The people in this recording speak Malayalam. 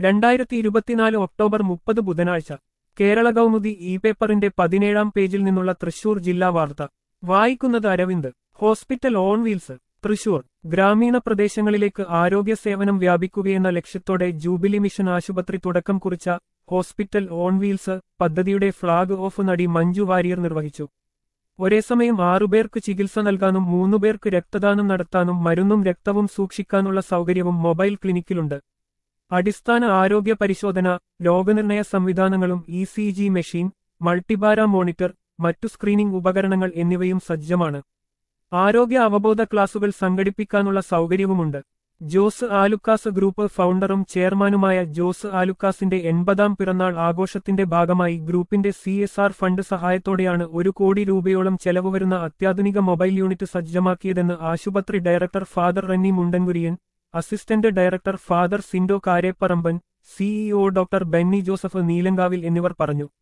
രണ്ടായിരത്തി ഇരുപത്തിനാല് ഒക്ടോബർ മുപ്പത് ബുധനാഴ്ച കേരള കൗമുദി ഇ പേപ്പറിന്റെ പതിനേഴാം പേജിൽ നിന്നുള്ള തൃശൂർ ജില്ലാ വാർത്ത വായിക്കുന്നത് Aravind hospital on wheels Thrissur ഗ്രാമീണ പ്രദേശങ്ങളിലേക്ക് ആരോഗ്യ സേവനം വ്യാപിക്കുകയെന്ന ലക്ഷ്യത്തോടെ ജൂബിലി മിഷൻ ആശുപത്രി തുടക്കം കുറിച്ച ഹോസ്പിറ്റൽ ഓൺ വീൽസ് പദ്ധതിയുടെ ഫ്ളാഗ് ഓഫ് നടി മഞ്ജു വാര്യർ നിർവഹിച്ചു ഒരേസമയം ആറുപേർക്ക് ചികിത്സ നൽകാനും മൂന്നുപേർക്ക് രക്തദാനം നടത്താനും മരുന്നും രക്തവും സൂക്ഷിക്കാനുള്ള സൗകര്യവും മൊബൈൽ ക്ലിനിക്കിലുണ്ട് അടിസ്ഥാന ആരോഗ്യ പരിശോധന രോഗനിർണയ സംവിധാനങ്ങളും ഇ സി ജി മെഷീൻ മൾട്ടിബാര മോണിറ്റർ മറ്റു സ്ക്രീനിംഗ് ഉപകരണങ്ങൾ എന്നിവയും സജ്ജമാണ് ആരോഗ്യ അവബോധ ക്ലാസുകൾ സംഘടിപ്പിക്കാനുള്ള സൗകര്യവുമുണ്ട് ജോസ് ആലുക്കാസ് ഗ്രൂപ്പ് ഫൗണ്ടറും ചെയർമാനുമായ ജോസ് ആലുക്കാസിന്റെ എൺപതാം പിറന്നാൾ ആഘോഷത്തിന്റെ ഭാഗമായി ഗ്രൂപ്പിന്റെ സി എസ് ആർ ഫണ്ട് സഹായത്തോടെയാണ് ഒരു കോടി രൂപയോളം ചെലവ് വരുന്ന അത്യാധുനിക മൊബൈൽ യൂണിറ്റ് സജ്ജമാക്കിയതെന്ന് ആശുപത്രി director father Renny Mundankurian assistant director father Sindo Kareparamban CEO doctor Benny Joseph Neelankavil എന്നിവർ പറഞ്ഞു